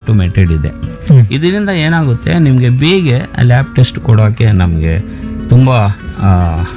Automated ಇದೆ ಹ್ಮ್. ಇದರಿಂದ ಏನಾಗುತ್ತೆ ನಿಮಗೆ ಬೇಗ ಲ್ಯಾಬ್ ಟೆಸ್ಟ್ ಕೊಡೋಕ್ಕೆ ನಮಗೆ ತುಂಬ ಆ,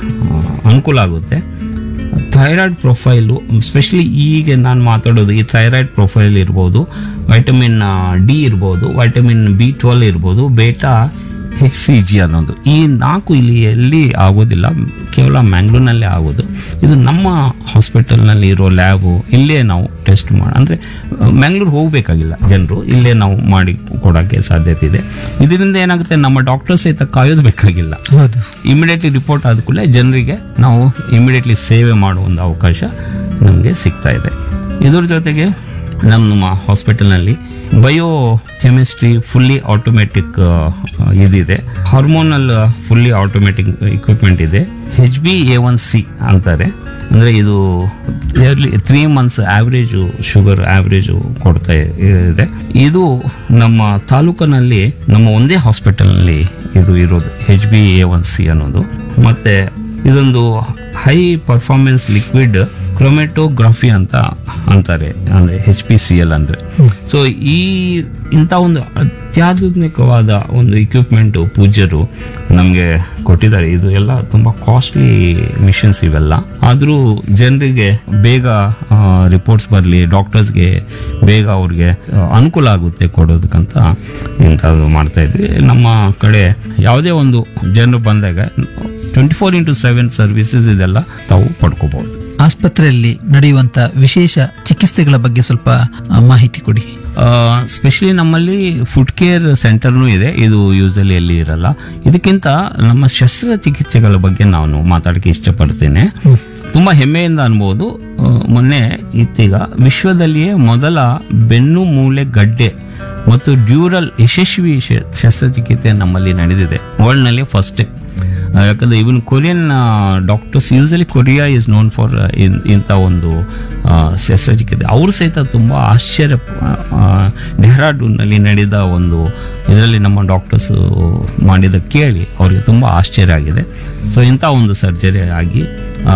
ಅನುಕೂಲ ಆಗುತ್ತೆ ಥೈರಾಯ್ಡ್ ಪ್ರೊಫೈಲು ಸ್ಪೆಷಲಿ ಈಗ ನಾನು ಮಾತಾಡೋದು ಈ ಥೈರಾಯ್ಡ್ ಪ್ರೊಫೈಲ್ ಇರ್ಬೋದು ವೈಟಮಿನ್ ಡಿ ಇರ್ಬೋದು ವೈಟಮಿನ್ ಬಿ ಟ್ವೆಲ್ ಇರ್ಬೋದು ಬೇಟಾ ಹೆಚ್ ಸಿ ಜಿ ಅನ್ನೋದು ಈ ನಾಲ್ಕು ಇಲ್ಲಿ ಎಲ್ಲಿ ಆಗೋದಿಲ್ಲ ಕೇವಲ ಮ್ಯಾಂಗ್ಳೂರ್ನಲ್ಲೇ ಆಗೋದು ಇದು ನಮ್ಮ ಹಾಸ್ಪಿಟಲ್ನಲ್ಲಿ ಇರೋ ಲ್ಯಾಬು ಇಲ್ಲೇ ನಾವು ಟೆಸ್ಟ್ ಮಾಡಿ ಅಂದರೆ ಮ್ಯಾಂಗ್ಳೂರ್ ಹೋಗಬೇಕಾಗಿಲ್ಲ ಜನರು ಇಲ್ಲೇ ನಾವು ಮಾಡಿ ಕೊಡೋಕ್ಕೆ ಸಾಧ್ಯತೆ ಇದೆ ಇದರಿಂದ ಏನಾಗುತ್ತೆ ನಮ್ಮ ಡಾಕ್ಟರ್ ಸಹಿತ ಕಾಯೋದು ಬೇಕಾಗಿಲ್ಲ ಹೌದು ಇಮಿಡಿಯೇಟ್ಲಿ ರಿಪೋರ್ಟ್ ಆದ ಕೂಡಲೇ ಜನರಿಗೆ ನಾವು ಇಮಿಡಿಯೇಟ್ಲಿ ಸೇವೆ ಮಾಡುವ ಒಂದು ಅವಕಾಶ ನಮಗೆ ಸಿಗ್ತಾ ಇದೆ ಇದ್ರ ಜೊತೆಗೆ ನಮ್ಮ ಹಾಸ್ಪಿಟಲ್ನಲ್ಲಿ ಬಯೋ ಕೆಮಿಸ್ಟ್ರಿ ಫುಲ್ಲಿ ಆಟೋಮೆಟಿಕ್ ಇದಿದೆ ಹಾರ್ಮೋನಲ್ ಫುಲ್ಲಿ ಆಟೋಮೆಟಿಕ್ ಇಕ್ವಿಪ್ಮೆಂಟ್ ಇದೆ H B A one C ಅಂತಾರೆ ಅಂದರೆ ಇದು yearly three months average sugar average ಕೊಡ್ತಾ ಇದೆ ಇದು ನಮ್ಮ ತಾಲೂಕಿನಲ್ಲಿ ನಮ್ಮ ಒಂದೇ ಹಾಸ್ಪಿಟಲ್ನಲ್ಲಿ ಇದು ಇರೋದು H B A one C ಅನ್ನೋದು ಮತ್ತೆ ಇದೊಂದು ಹೈ ಪರ್ಫಾರ್ಮೆನ್ಸ್ ಲಿಕ್ವಿಡ್ ಕ್ರೊಮೆಟೋಗ್ರಫಿ ಅಂತ ಅಂತಾರೆ ಅಂದರೆ ಹೆಚ್ ಪಿ ಸಿ ಎಲ್ ಅಂದರೆ ಸೊ ಈ ಇಂಥ ಒಂದು ಅತ್ಯಾಧುನಿಕವಾದ ಒಂದು ಇಕ್ವಿಪ್ಮೆಂಟು ಪೂಜ್ಯರು ನಮಗೆ ಕೊಟ್ಟಿದ್ದಾರೆ ಇದು ಎಲ್ಲ ತುಂಬ ಕಾಸ್ಟ್ಲಿ ಮಿಷನ್ಸ್ ಇವೆಲ್ಲ ಆದರೂ ಜನರಿಗೆ ಬೇಗ ರಿಪೋರ್ಟ್ಸ್ ಬರಲಿ ಡಾಕ್ಟರ್ಸ್ಗೆ ಬೇಗ ಅವ್ರಿಗೆ ಆ, ಅನುಕೂಲ ಆಗುತ್ತೆ ಕೊಡೋದಕ್ಕಂತ ಇಂಥದ್ದು ಮಾಡ್ತಾ ಇದ್ವಿ ನಮ್ಮ ಕಡೆ ಯಾವುದೇ ಒಂದು ಜನರು ಬಂದಾಗ twenty four into seven services ಇದೆಲ್ಲ ತಾವು ಪಡ್ಕೋಬಹುದು ಆಸ್ಪತ್ರೆಯಲ್ಲಿ ನಡೆಯುವಂತ ವಿಶೇಷ ಚಿಕಿತ್ಸೆಗಳ ಬಗ್ಗೆ ಸ್ವಲ್ಪ ಆ, ಮಾಹಿತಿ ಕೊಡಿ ಸ್ಪೆಷಲಿ ನಮ್ಮಲ್ಲಿ ಫುಡ್ ಕೇರ್ ಸೆಂಟರ್ನೂ ಇದೆ ಇದು ಯೂಸಲಿ ಎಲ್ಲಿ ಇರಲ್ಲ ಇದಕ್ಕಿಂತ ನಮ್ಮ ಶಸ್ತ್ರಚಿಕಿತ್ಸೆಗಳ ಬಗ್ಗೆ ನಾನು ಮಾತಾಡಕ್ಕೆ ಇಷ್ಟಪಡ್ತೇನೆ ತುಂಬ ಹೆಮ್ಮೆಯಿಂದ ಅನ್ಬೋದು ಆ, ಮೊನ್ನೆ ಇತ್ತೀಗ ವಿಶ್ವದಲ್ಲಿಯೇ ಮೊದಲ ಬೆನ್ನು ಮೂಳೆ ಗಡ್ಡೆ ಮತ್ತು ಡ್ಯೂರಲ್ ಯಶಸ್ವಿ ಶ- ಶಸ್ತ್ರಚಿಕಿತ್ಸೆ ನಮ್ಮಲ್ಲಿ ನಡೆದಿದೆ ವರ್ಲ್ಡ್ನಲ್ಲಿ ಫಸ್ಟ್ ಯಾಕಂದ್ರೆ even Korean doctors usually Korea is known for ಇಂಥ ಒಂದು ಆ, ಶಸ್ತ್ರಚಿಕಿತ್ಸೆ ಅವರು ಸಹಿತ ತುಂಬ ಆಶ್ಚರ್ಯ ಆ, ಡೆಹ್ರಾಡೂನ್ನಲ್ಲಿ ನಡೆದ ಒಂದು ಇದರಲ್ಲಿ ನಮ್ಮ ಡಾಕ್ಟರ್ಸ್ ಮಾಡಿದ ಕೇಳಿ ಅವರಿಗೆ ತುಂಬ ಆಶ್ಚರ್ಯ ಆಗಿದೆ ಸೊ ಇಂಥ ಒಂದು ಸರ್ಜರಿ ಆಗಿ ಆ,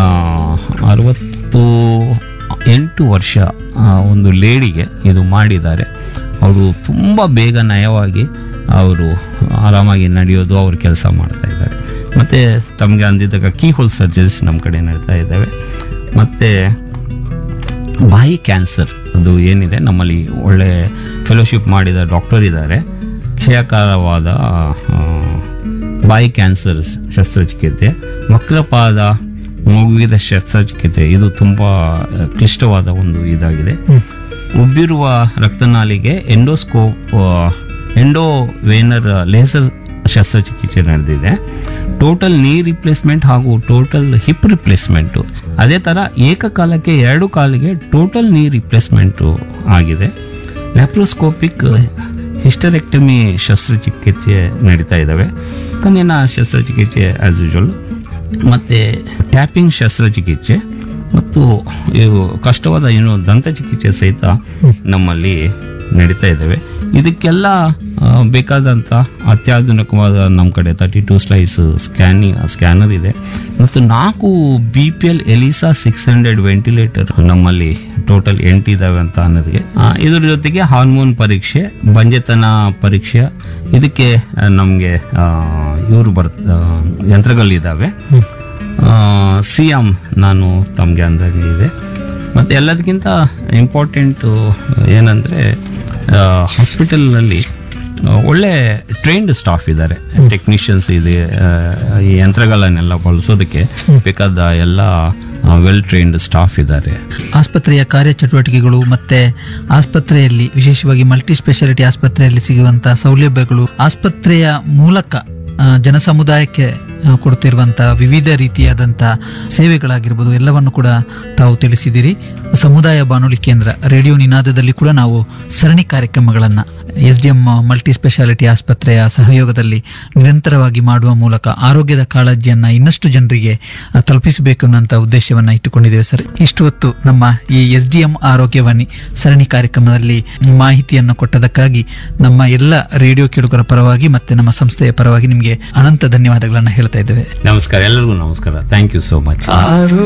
ಅರವತ್ತು ಎಂಟು ವರ್ಷ ಆ, ಒಂದು ಲೇಡಿಗೆ ಇದು ಮಾಡಿದ್ದಾರೆ ಅವರು ತುಂಬ ಬೇಗ ನಯವಾಗಿ ಅವರು ಆರಾಮಾಗಿ ನಡೆಯೋದು ಅವ್ರ ಕೆಲಸ ಮಾಡ್ತಾ ಇದ್ದಾರೆ ಮತ್ತು ತಮಗೆ ಅಂದಿದ್ದಾಗ ಕೀ ಹೋಲ್ ಸರ್ಜರೀಸ್ ನಮ್ಮ ಕಡೆ ನಡೀತಾ ಇದ್ದಾವೆ ಮತ್ತು ಬಾಯಿ ಕ್ಯಾನ್ಸರ್ ಅದು ಏನಿದೆ ನಮ್ಮಲ್ಲಿ ಒಳ್ಳೆ ಫೆಲೋಶಿಪ್ ಮಾಡಿದ ಡಾಕ್ಟರ್ ಇದ್ದಾರೆ ಕ್ಷಯಕಾರವಾದ ಆ, ಬಾಯಿ ಕ್ಯಾನ್ಸರ್ ಶಸ್ತ್ರಚಿಕಿತ್ಸೆ ವಕ್ರಪಾದ ಮುಗಿದ ಶಸ್ತ್ರಚಿಕಿತ್ಸೆ ಇದು ತುಂಬ ಕ್ಲಿಷ್ಟವಾದ ಒಂದು ಇದಾಗಿದೆ ಉಬ್ಬಿರುವ ರಕ್ತನಾಲಿಗೆ ಎಂಡೋಸ್ಕೋಪ್ ಎಂಡೋವೇನರ್ ಲೇಸರ್ ಶಸ್ತ್ರಚಿಕಿತ್ಸೆ ನಡೆದಿದೆ ಟೋಟಲ್ ನೀ ರಿಪ್ಲೇಸ್ಮೆಂಟ್ ಹಾಗೂ ಟೋಟಲ್ ಹಿಪ್ ರಿಪ್ಲೇಸ್ಮೆಂಟು ಅದೇ ಥರ ಏಕಕಾಲಕ್ಕೆ ಎರಡು ಕಾಲಿಗೆ ಟೋಟಲ್ ನೀ ರಿಪ್ಲೇಸ್ಮೆಂಟು ಆಗಿದೆ ಲ್ಯಾಪ್ರೋಸ್ಕೋಪಿಕ್ ಹಿಸ್ಟರೆಕ್ಟಮಿ ಶಸ್ತ್ರಚಿಕಿತ್ಸೆ ನಡೀತಾ ಇದ್ದಾವೆ ಕಣ್ಣಿನ ಶಸ್ತ್ರಚಿಕಿತ್ಸೆ ಆಸ್ ಯೂಶುವಲ್ ಮತ್ತು ಟ್ಯಾಪಿಂಗ್ ಶಸ್ತ್ರಚಿಕಿತ್ಸೆ ಮತ್ತು ಇವು ಕಷ್ಟವಾದ ಏನು ದಂತಚಿಕಿತ್ಸೆ ಸಹಿತ ನಮ್ಮಲ್ಲಿ ನಡೀತಾ ಇದ್ದಾವೆ ಇದಕ್ಕೆಲ್ಲ ಆ, ಬೇಕಾದಂಥ ಅತ್ಯಾಧುನಿಕವಾದ ನಮ್ಮ ಕಡೆ thirty two slice scanning scanner ಇದೆ ಮತ್ತು ನಾಲ್ಕು B P L ELISA six hundred ventilator ನಮ್ಮಲ್ಲಿ ಟೋಟಲ್ ಎಂಟಿದ್ದಾವೆ ಅಂತ ಅನ್ನೋದಕ್ಕೆ ಆ, ಇದ್ರ ಜೊತೆಗೆ ಹಾರ್ಮೋನ್ ಪರೀಕ್ಷೆ ಬಂಜೆತನ ಪರೀಕ್ಷೆ ಇದಕ್ಕೆ ನಮಗೆ ಇವರು ಬರ್ ಆ, ಯಂತ್ರಗಳಿದ್ದಾವೆ ಸಿ ಎಮ್ ನಾನು ತಮಗೆ ಅಂದಾಗೆ ಇದೆ ಮತ್ತು ಎಲ್ಲದಕ್ಕಿಂತ ಇಂಪಾರ್ಟೆಂಟು ಏನಂದರೆ ಹಾಸ್ಪಿಟಲ್ನಲ್ಲಿ ಒಳ್ಳೆ ಟ್ರೈನ್ಡ್ ಸ್ಟಾಫ್ ಇದ್ದಾರೆ ಟೆಕ್ನಿಷಿಯನ್ಸ್ ಇದೆ ಆ, ಈ ಯಂತ್ರಗಳನ್ನೆಲ್ಲ ಬಳಸೋದಕ್ಕೆ ಬೇಕಾದ ಎಲ್ಲ ವೆಲ್ ಟ್ರೈನ್ಡ್ ಸ್ಟಾಫ್ ಇದ್ದಾರೆ ಆಸ್ಪತ್ರೆಯ ಕಾರ್ಯಚಟುವಟಿಕೆಗಳು ಮತ್ತೆ ಆಸ್ಪತ್ರೆಯಲ್ಲಿ ವಿಶೇಷವಾಗಿ ಮಲ್ಟಿ ಸ್ಪೆಷಾಲಿಟಿ ಆಸ್ಪತ್ರೆಯಲ್ಲಿ ಸಿಗುವಂತಹ ಸೌಲಭ್ಯಗಳು ಆಸ್ಪತ್ರೆಯ ಮೂಲಕ ಆ, ಜನಸಮುದಾಯಕ್ಕೆ ಆ, ಕೊಡ್ತಿರುವಂತಹ ವಿವಿಧ ರೀತಿಯಾದಂತಹ ಸೇವೆಗಳಾಗಿರ್ಬೋದು ಎಲ್ಲವನ್ನು ಕೂಡ ತಾವು ತಿಳಿಸಿದಿರಿ ಸಮುದಾಯ ಬಾನುಲಿ ಕೇಂದ್ರ ರೇಡಿಯೋ ನಿನಾದದಲ್ಲಿ ಕೂಡ ನಾವು ಸರಣಿ ಕಾರ್ಯಕ್ರಮಗಳನ್ನು S D M multi speciality ಆಸ್ಪತ್ರೆಯ ಸಹಯೋಗದಲ್ಲಿ ನಿರಂತರವಾಗಿ ಮಾಡುವ ಮೂಲಕ ಆರೋಗ್ಯದ ಕಾಳಜಿಯನ್ನ ಇನ್ನಷ್ಟು ಜನರಿಗೆ ಆ, ತಲುಪಿಸಬೇಕು ಅನ್ನುವಂಥ ಉದ್ದೇಶವನ್ನ ಇಟ್ಟುಕೊಂಡಿದ್ದೇವೆ ಸರ್ ಇಷ್ಟು ಹೊತ್ತು ನಮ್ಮ ಈ ಎಸ್ ಡಿ ಎಂ ಆರೋಗ್ಯವಾಣಿ ಸರಣಿ ಕಾರ್ಯಕ್ರಮದಲ್ಲಿ ಮಾಹಿತಿಯನ್ನು ಕೊಟ್ಟದಕ್ಕಾಗಿ ನಮ್ಮ ಎಲ್ಲ ರೇಡಿಯೋ ಕೇಳುಗರ ಪರವಾಗಿ ಮತ್ತೆ ನಮ್ಮ ಸಂಸ್ಥೆಯ ಪರವಾಗಿ ನಿಮಗೆ ಅನಂತ ಧನ್ಯವಾದಗಳನ್ನು ಹೇಳ್ತಾ ಇದ್ದೇವೆ ನಮಸ್ಕಾರ ಎಲ್ಲರಿಗೂ ನಮಸ್ಕಾರ ಥ್ಯಾಂಕ್ ಯು ಸೋ ಮಚ್ ಆರು